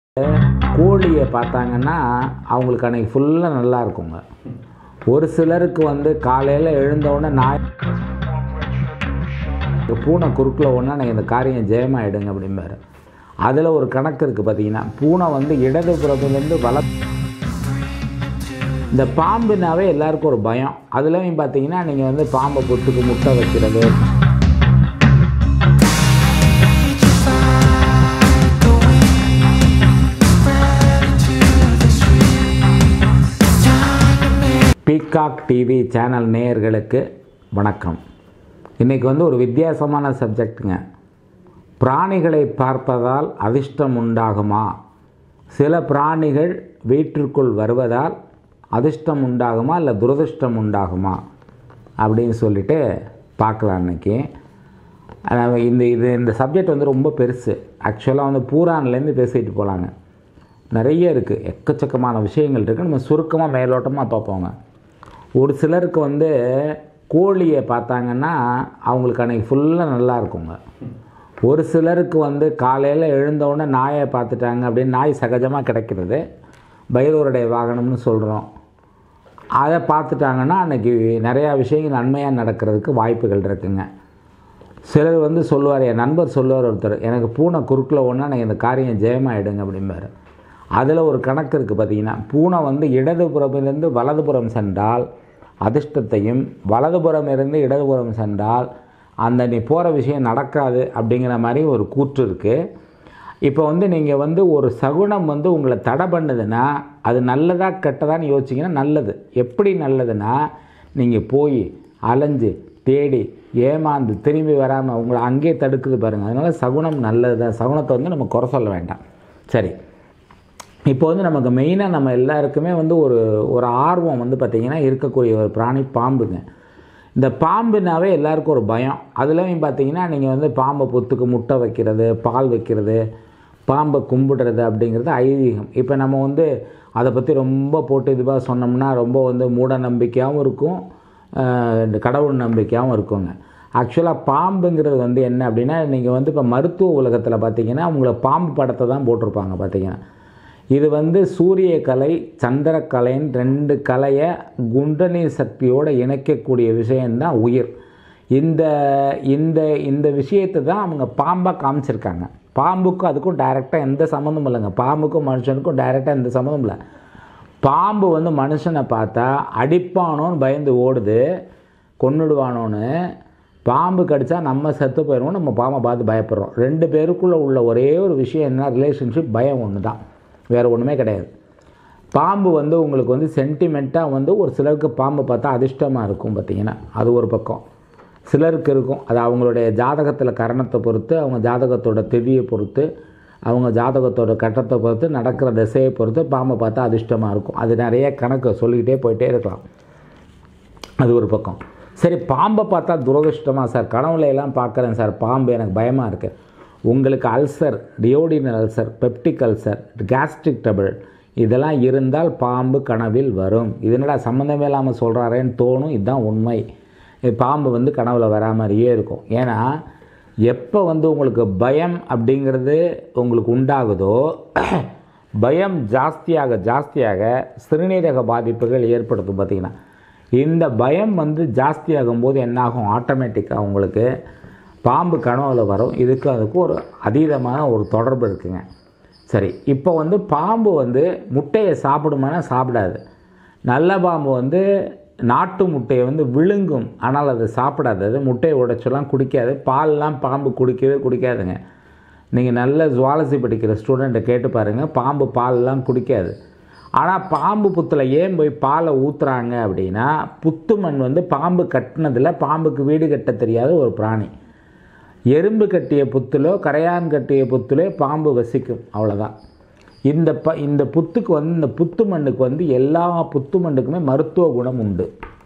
கோழியை பார்த்தாங்கன்னா அவங்களுக்கு அன்னைக்கு ஃபுல்லாக நல்லா இருக்குங்க ஒரு சிலருக்கு வந்து காலையில் எழுந்தவுடனே நாய் பூனை குறுக்கில் ஒன்றா எனக்கு இந்த காரியம் ஜெயமாயிடுங்க அப்படிம்பாரு அதில் ஒரு கணக்கு இருக்குது பார்த்தீங்கன்னா பூனை வந்து இடதுபுறத்துலேருந்து வல இந்த பாம்புனாவே எல்லாருக்கும் ஒரு பயம் அதுலேயும் பார்த்தீங்கன்னா நீங்கள் வந்து பாம்பை பொத்துக்கு முட்டை வைக்கிறது பீகாக் டிவி சேனல் நேயர்களுக்கு வணக்கம் இன்றைக்கி வந்து ஒரு வித்தியாசமான சப்ஜெக்ட்டுங்க பிராணிகளை பார்ப்பதால் அதிர்ஷ்டம் உண்டாகுமா சில பிராணிகள் வீட்டிற்குள் வருவதால் அதிர்ஷ்டம் உண்டாகுமா இல்லை துரதிர்ஷ்டம் உண்டாகுமா அப்படின்னு சொல்லிட்டு பார்க்கலாம் இன்னைக்கு அதாவது இந்த இது இந்த சப்ஜெக்ட் வந்து ரொம்ப பெருசு ஆக்சுவலாக வந்து பூரான்லேருந்து பேசிட்டு போகலாங்க நிறைய இருக்குது எக்கச்சக்கமான விஷயங்கள் இருக்குது நம்ம சுருக்கமாக மேலோட்டமாக பார்ப்போங்க ஒரு சிலருக்கு வந்து கோழியை பார்த்தாங்கன்னா அவங்களுக்கு அன்றைக்கி ஃபுல்லாக நல்லா இருக்குங்க ஒரு சிலருக்கு வந்து காலையில் எழுந்தவுடனே நாயை பார்த்துட்டாங்க அப்படின்னு நாய் சகஜமாக கிடைக்கிறது பைரவருடைய வாகனம்னு சொல்கிறோம் அதை பார்த்துட்டாங்கன்னா அன்றைக்கி நிறையா விஷயங்கள் நன்மையாக நடக்கிறதுக்கு வாய்ப்புகள் இருக்குங்க சிலர் வந்து சொல்லுவார் என் நண்பர் சொல்லுவார் ஒருத்தர் எனக்கு பூனை குறுக்கில் ஒன்றா எனக்கு இந்த காரியம் ஜெயமாயிடுங்க அப்படிம்பாரு அதில் ஒரு கணக்கு இருக்குது பார்த்தீங்கன்னா பூனை வந்து இடதுபுறமிலிருந்து வலதுபுறம் சென்றால் அதிர்ஷ்டத்தையும் வலதுபுறம் இருந்து இடதுபுறம் சென்றால் அந்த நீ போகிற விஷயம் நடக்காது அப்படிங்கிற மாதிரி ஒரு கூற்று இருக்குது இப்போ வந்து நீங்கள் வந்து ஒரு சகுனம் வந்து உங்களை தடை பண்ணுதுன்னா அது நல்லதா கெட்டதான்னு யோசிச்சிங்கன்னா நல்லது எப்படி நல்லதுன்னா நீங்கள் போய் அலைஞ்சு தேடி ஏமாந்து திரும்பி வராமல் உங்களை அங்கேயே தடுக்குது பாருங்கள் அதனால் சகுனம் நல்லது தான் சகுனத்தை வந்து நம்ம குறை சொல்ல வேண்டாம் சரி இப்போ வந்து நமக்கு மெயினாக நம்ம எல்லாருக்குமே வந்து ஒரு ஒரு ஆர்வம் வந்து பார்த்திங்கன்னா இருக்கக்கூடிய ஒரு பிராணி பாம்புங்க இந்த பாம்புனாவே எல்லாருக்கும் ஒரு பயம் அதுலேயும் பார்த்தீங்கன்னா நீங்கள் வந்து பாம்பை பொத்துக்கு முட்டை வைக்கிறது பால் வைக்கிறது பாம்பை கும்பிடுறது அப்படிங்கிறது ஐதீகம் இப்போ நம்ம வந்து அதை பற்றி ரொம்ப போட்டு இதுவாக சொன்னோம்னா ரொம்ப வந்து மூட நம்பிக்கையாகவும் இருக்கும் ஆஹ் இந்த கடவுள் நம்பிக்கையாகவும் இருக்குங்க ஆக்சுவலாக பாம்புங்கிறது வந்து என்ன அப்படின்னா நீங்கள் வந்து இப்போ மருத்துவ உலகத்தில் பார்த்தீங்கன்னா உங்களை பாம்பு படத்தை தான் போட்டிருப்பாங்க பார்த்தீங்கன்னா இது வந்து சூரிய கலை சந்திரக்கலைன்னு ரெண்டு கலையை குண்டனி சக்தியோடு இணைக்கக்கூடிய விஷயந்தான் உயிர் இந்த இந்த இந்த விஷயத்தை தான் அவங்க பாம்பாக காமிச்சிருக்காங்க பாம்புக்கும் அதுக்கும் டைரெக்டாக எந்த சம்மந்தமும் இல்லைங்க பாம்புக்கும் மனுஷனுக்கும் டைரெக்டாக எந்த சம்மந்தமும் இல்லை பாம்பு வந்து மனுஷனை பார்த்தா அடிப்பானோன்னு பயந்து ஓடுது கொன்னுடுவானோன்னு பாம்பு கடிச்சா நம்ம செத்து போயிடுவோம் நம்ம பாம்பை பார்த்து பயப்படுறோம் ரெண்டு பேருக்குள்ளே உள்ள ஒரே ஒரு விஷயம் என்ன ரிலேஷன்ஷிப் பயம் ஒன்று தான் வேறு ஒன்றுமே கிடையாது பாம்பு வந்து உங்களுக்கு வந்து சென்டிமெண்ட்டாக வந்து ஒரு சிலருக்கு பாம்பை பார்த்தா அதிர்ஷ்டமாக இருக்கும் பார்த்தீங்கன்னா அது ஒரு பக்கம் சிலருக்கு இருக்கும் அது அவங்களுடைய ஜாதகத்தில் கரணத்தை பொறுத்து அவங்க ஜாதகத்தோட திதியை பொறுத்து அவங்க ஜாதகத்தோட கட்டத்தை பொறுத்து நடக்கிற திசையை பொறுத்து பாம்பை பார்த்தா அதிர்ஷ்டமாக இருக்கும் அது நிறைய கணக்கு சொல்லிக்கிட்டே போயிட்டே இருக்கலாம் அது ஒரு பக்கம் சரி பாம்பை பார்த்தா துரதிர்ஷ்டமாக சார் கனவுல எல்லாம் பார்க்குறேன் சார் பாம்பு எனக்கு பயமாக இருக்குது உங்களுக்கு ulcer duodenal ulcer peptic ulcer gastric double இதெல்லாம் இருந்தால் பாம்பு கனவில் வரும் இதனடா சம்மந்தமே இல்லாமல் சொல்கிறாரேன்னு தோணும் இதுதான் உண்மை இது பாம்பு வந்து கனவுல வரா மாதிரியே இருக்கும் ஏன்னா எப்போ வந்து உங்களுக்கு பயம் அப்படிங்கிறது உங்களுக்கு உண்டாகுதோ பயம் ஜாஸ்தியாக ஜாஸ்தியாக சிறுநீரக பாதிப்புகள் ஏற்படுத்தும் பார்த்திங்கன்னா இந்த பயம் வந்து ஜாஸ்தியாகும் போது என்னாகும் ஆட்டோமேட்டிக்காக உங்களுக்கு பாம்பு கனவுல வரும் இதுக்கு அதுக்கும் ஒரு அதீதமான ஒரு தொடர்பு இருக்குங்க சரி இப்போ வந்து பாம்பு வந்து முட்டையை சாப்பிடுமானா சாப்பிடாது நல்ல பாம்பு வந்து நாட்டு முட்டையை வந்து விழுங்கும் ஆனால் அதை சாப்பிடாது அது முட்டையை உடைச்செல்லாம் குடிக்காது பால்லாம் பாம்பு குடிக்கவே குடிக்காதுங்க நீங்கள் நல்ல ஜுவாலஜி படிக்கிற ஸ்டூடெண்ட்டை கேட்டு பாருங்கள் பாம்பு பால்லாம் குடிக்காது ஆனால் பாம்பு புத்தில் ஏன் போய் பாலை ஊற்றுறாங்க அப்படின்னா புத்து மண் வந்து பாம்பு கட்டினதில் பாம்புக்கு வீடு கட்ட தெரியாத ஒரு பிராணி எறும்பு கட்டிய புத்திலோ கரையான் கட்டிய புத்திலோ பாம்பு வசிக்கும் அவ்வளோதான் இந்த ப இந்த புத்துக்கு வந்து இந்த புத்து மண்ணுக்கு வந்து எல்லா புத்து மண்ணுக்குமே மருத்துவ குணம் உண்டு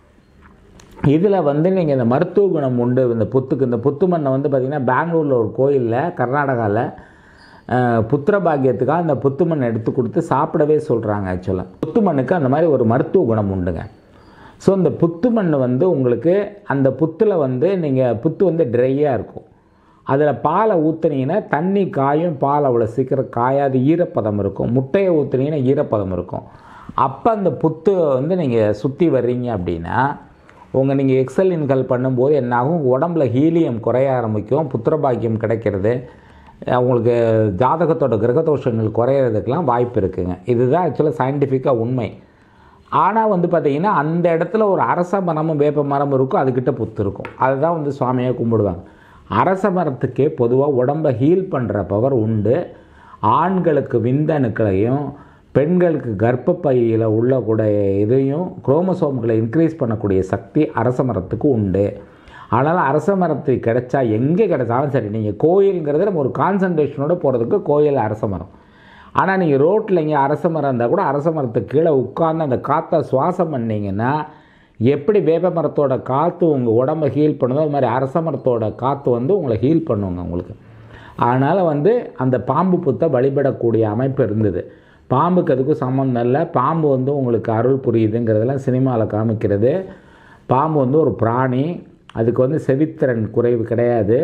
இதில் வந்து நீங்கள் இந்த மருத்துவ குணம் உண்டு இந்த புத்துக்கு இந்த புத்து மண்ணை வந்து பார்த்திங்கன்னா பெங்களூரில் ஒரு கோயிலில் கர்நாடகாவில் புத்திர பாக்கியத்துக்காக அந்த புத்து மண்ணை எடுத்து கொடுத்து சாப்பிடவே சொல்கிறாங்க ஆக்சுவலாக புத்து மண்ணுக்கு அந்த மாதிரி ஒரு மருத்துவ குணம் உண்டுங்க ஸோ இந்த புத்து மண் வந்து உங்களுக்கு அந்த புத்தில் வந்து நீங்கள் புத்து வந்து ட்ரையாக இருக்கும் அதில் பாலை ஊற்றுனீங்கன்னா தண்ணி காயும் பால் அவ்வளோ சீக்கிரம் காயாது ஈரப்பதம் இருக்கும் முட்டையை ஊற்றுனீங்கன்னா ஈரப்பதம் இருக்கும் அப்போ அந்த புத்து வந்து நீங்கள் சுற்றி வர்றீங்க அப்படின்னா உங்கள் நீங்கள் எக்ஸல் இன்கல் பண்ணும்போது என்னாகும் உடம்புல ஹீலியம் குறைய ஆரம்பிக்கும் புத்திரபாக்கியம் கிடைக்கிறது உங்களுக்கு ஜாதகத்தோட கிரகதோஷங்கள் குறையிறதுக்கெலாம் வாய்ப்பு இருக்குங்க இதுதான் ஆக்சுவலாக சயின்டிஃபிக்காக உண்மை ஆனால் வந்து பார்த்திங்கன்னா அந்த இடத்துல ஒரு அரச மரமும் வேப்ப மரம் இருக்கும் அதுக்கிட்ட புத்து இருக்கும் அதுதான் வந்து சுவாமியை கும்பிடுவாங்க அரச மரத்துக்கே பொதுவாக உடம்பை ஹீல் பண்ணுற பவர் உண்டு ஆண்களுக்கு விந்தணுக்களையும் பெண்களுக்கு கர்ப்பப்பையில் உள்ளக்கூடிய இதையும் குரோமசோம்களை இன்க்ரீஸ் பண்ணக்கூடிய சக்தி அரச மரத்துக்கு உண்டு அதனால் அரச மரத்து கிடைச்சா எங்கே கிடைச்சாலும் சரி நீங்கள் கோயிலுங்கிறது நம்ம ஒரு கான்சன்ட்ரேஷனோடு போகிறதுக்கு கோயில் அரச மரம் ஆனால் நீங்கள் ரோட்டில் இங்கே அரச மரம் இருந்தால் கூட அரச மரத்துக்கு கீழே உட்கார்ந்து அந்த காற்றை சுவாசம் பண்ணிங்கன்னா எப்படி வேப்ப மரத்தோட காற்று உங்கள் உடம்பை ஹீல் பண்ணுதோ அது மாதிரி அரச மரத்தோட காற்று வந்து உங்களை ஹீல் பண்ணுங்க உங்களுக்கு அதனால் வந்து அந்த பாம்பு புத்தை வழிபடக்கூடிய அமைப்பு இருந்தது பாம்புக்கு அதுக்கும் சம்மந்தம் இல்லை பாம்பு வந்து உங்களுக்கு அருள் புரியுதுங்கிறதெல்லாம் சினிமாவில் காமிக்கிறது பாம்பு வந்து ஒரு பிராணி அதுக்கு வந்து செவித்திறன் குறைவு கிடையாது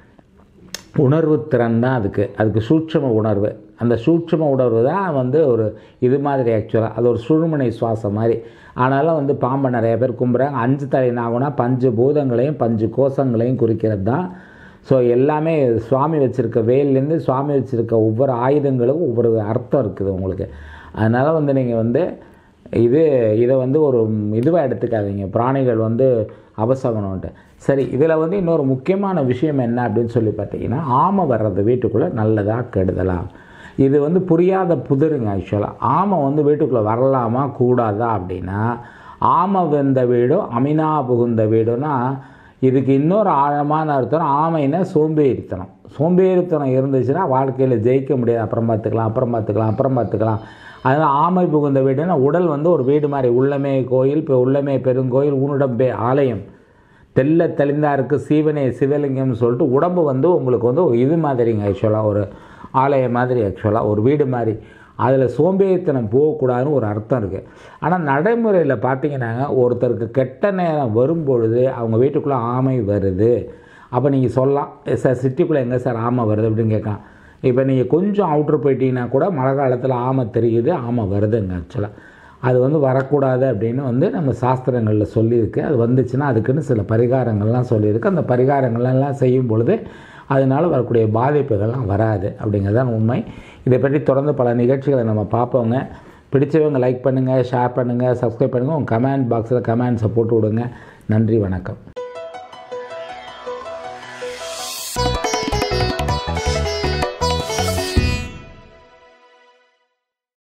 உணர்வு திறன் தான் அதுக்கு அதுக்கு சூட்சம உணர்வு அந்த சூட்சம உணர்வு தான் வந்து ஒரு இது மாதிரி ஆக்சுவலாக அது ஒரு சுழுமனை சுவாசம் மாதிரி ஆனாலும் வந்து பாம்பை நிறைய பேர் கும்புறாங்க அஞ்சு தலை நாகுனா பஞ்சு பூதங்களையும் பஞ்சு கோஷங்களையும் குறிக்கிறது தான் ஸோ எல்லாமே சுவாமி வச்சுருக்க வேல்லேருந்து சுவாமி வச்சுருக்க ஒவ்வொரு ஆயுதங்களுக்கும் ஒவ்வொரு அர்த்தம் இருக்குது உங்களுக்கு அதனால் வந்து நீங்கள் வந்து இது இதை வந்து ஒரு இதுவாக எடுத்துக்காதீங்க பிராணிகள் வந்து அபசகனம்ன்ட்டு சரி இதில் வந்து இன்னொரு முக்கியமான விஷயம் என்ன அப்படின்னு சொல்லி பார்த்தீங்கன்னா ஆமை வர்றது வீட்டுக்குள்ளே நல்லதா கெடுதலா இது வந்து புரியாத புதிருங்க ஆக்சுவலாக ஆமை வந்து வீட்டுக்குள்ளே வரலாமா கூடாதா அப்படின்னா ஆமை வெந்த வீடும் அமினா புகுந்த வீடுனா இதுக்கு இன்னொரு ஆழமான அர்த்தம் ஆமைன்னா சோம்பேறித்தனம் சோம்பேறித்தனம் இருந்துச்சுன்னா வாழ்க்கையில் ஜெயிக்க முடியாது அப்புறம் பார்த்துக்கலாம் அப்புறம் பார்த்துக்கலாம் அப்புறம் பார்த்துக்கலாம் அதனால் ஆமை புகுந்த வீடுனா உடல் வந்து ஒரு வீடு மாதிரி உள்ளமே கோயில் இப்போ உள்ளமே பெருங்கோயில் உன்னிடம் பே ஆலயம் தெல்ல தெளிந்தாருக்கு சீவனே சிவலிங்கம்னு சொல்லிட்டு உடம்பு வந்து உங்களுக்கு வந்து ஒரு இது மாதிரிங்க ஆக்சுவலாக ஒரு ஆலயம் மாதிரி ஆக்சுவலாக ஒரு வீடு மாதிரி அதில் சோம்பேறித்தனம் போகக்கூடாதுன்னு ஒரு அர்த்தம் இருக்குது ஆனால் நடைமுறையில் பார்த்தீங்கன்னா ஒருத்தருக்கு கெட்ட நேரம் வரும்பொழுது அவங்க வீட்டுக்குள்ளே ஆமை வருது அப்போ நீங்கள் சொல்லலாம் சார் சிட்டிக்குள்ளே எங்கே சார் ஆமை வருது அப்படின்னு கேட்கலாம் இப்போ நீங்கள் கொஞ்சம் அவுட்ரு போயிட்டீங்கன்னா கூட மழை காலத்தில் ஆமை தெரியுது ஆமை வருதுங்க ஆக்சுவலாக அது வந்து வரக்கூடாது அப்படின்னு வந்து நம்ம சாஸ்திரங்களில் சொல்லியிருக்கு அது வந்துச்சுன்னா அதுக்குன்னு சில பரிகாரங்கள்லாம் சொல்லியிருக்கு அந்த பரிகாரங்கள்லாம் செய்யும் பொழுது அதனால் வரக்கூடிய பாதிப்புகள்லாம் வராது அப்படிங்கிறது தான் உண்மை இதை பற்றி தொடர்ந்து பல நிகழ்ச்சிகளை நம்ம பார்ப்போங்க பிடிச்சவங்க லைக் பண்ணுங்கள் ஷேர் பண்ணுங்கள் சப்ஸ்கிரைப் பண்ணுங்கள் உங்கள் கமெண்ட் பாக்ஸில் கமெண்ட்ஸை போட்டு விடுங்க நன்றி வணக்கம்